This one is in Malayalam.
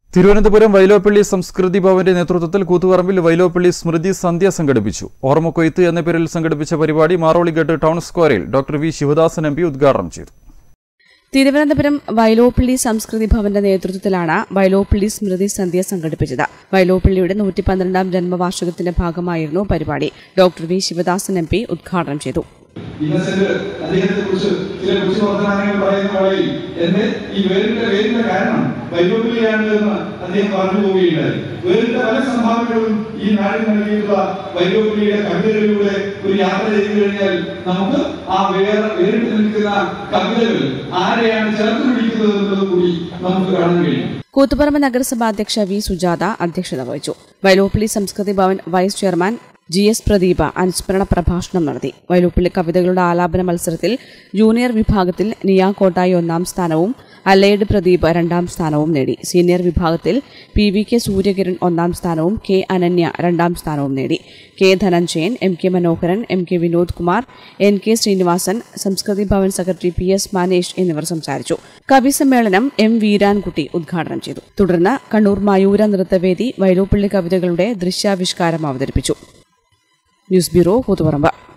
തിരുവനന്തപുരം വൈലോപ്പള്ളി സംസ്കൃതി ഭവന്റെ നേതൃത്വത്തിൽ കൂത്തുപറമ്പിൽ വൈലോപ്പള്ളി സ്മൃതി സന്ധ്യ സംഘടിപ്പിച്ചു ഓർമ്മക്കൊയ്ത്ത് എന്ന പേരിൽ സംഘടിപ്പിച്ച പരിപാടി മാറോളിഗഡ് ടൗൺ സ്ക്വയറിൽ doctor V Sivadasan M P ഉദ്ഘാടനം ചെയ്തു തിരുവനന്തപുരം വൈലോപ്പള്ളി സംസ്കൃതി ഭവന്റെ നേതൃത്വത്തിലാണ് വൈലോപ്പള്ളി സ്മൃതി സന്ധ്യ സംഘടിപ്പിച്ചത് വൈലോപ്പള്ളിയുടെ നൂറ്റി പന്ത്രണ്ടാം ജന്മവാർഷികത്തിന്റെ ഭാഗമായിരുന്നു പരിപാടി doctor V Sivadasan M P ഉദ്ഘാടനം ചെയ്തു ഇന്നസെന്റ് അദ്ദേഹത്തെ കുറിച്ച് ചില കുറിച്ച് വർത്തമാനങ്ങൾ പറയുന്ന വേളയിൽ എന്റെ ഈ വേരിന്റെ വേരിന്റെ കാരണം വൈലോപ്പിളിയാണ് എന്ന് അദ്ദേഹം പറഞ്ഞു പോവുകയുണ്ടായി വേറിന്റെ പല സംഭാവനകളും ഈ നാടിന് നൽകിയിട്ടുള്ള വൈലോപ്പിളിയുടെ കവിതകളിലൂടെ ഒരു യാത്ര ചെയ്തു കഴിഞ്ഞാൽ നമുക്ക് ആ വേറെ വേറിട്ട് നിൽക്കുന്ന കവിതകൾ ആരെയാണ് ചേർത്ത് പിടിക്കുന്നത് എന്നുള്ളത് കൂടി നമുക്ക് കാണാൻ കഴിയും കൂത്തുപറമ്പ് നഗരസഭ അധ്യക്ഷ വി സുജാത അധ്യക്ഷത വഹിച്ചു Vyloppilli Samskriti Bhavan vice chairman G S Pradeepa അനുസ്മരണ പ്രഭാഷണം നടത്തി വൈലോപ്പള്ളി കവിതകളുടെ ആലാപന മത്സരത്തിൽ ജൂനിയർ വിഭാഗത്തിൽ നിയ കോട്ടായി ഒന്നാം സ്ഥാനവും അല്ലയുടെ പ്രദീപ് രണ്ടാം സ്ഥാനവും നേടി സീനിയർ വിഭാഗത്തിൽ പി വി കെ സൂര്യകിരൺ ഒന്നാം സ്ഥാനവും കെ അനന്യ രണ്ടാം സ്ഥാനവും നേടി K Dhananjayan M K Manoharan M K Vinod Kumar N K Sreenivasan Samskriti Bhavan secretary P S Manesh എന്നിവർ സംസാരിച്ചു കവി സമ്മേളനം എം വീരാൻകുട്ടി ഉദ്ഘാടനം ചെയ്തു തുടർന്ന് കണ്ണൂർ മയൂര നൃത്തവേദി വൈലോപ്പള്ളി കവിതകളുടെ ദൃശ്യാവിഷ്കാരം അവതരിപ്പിച്ചു ന്യൂസ് ബ്യൂറോ കൂത്തുപറമ്പ്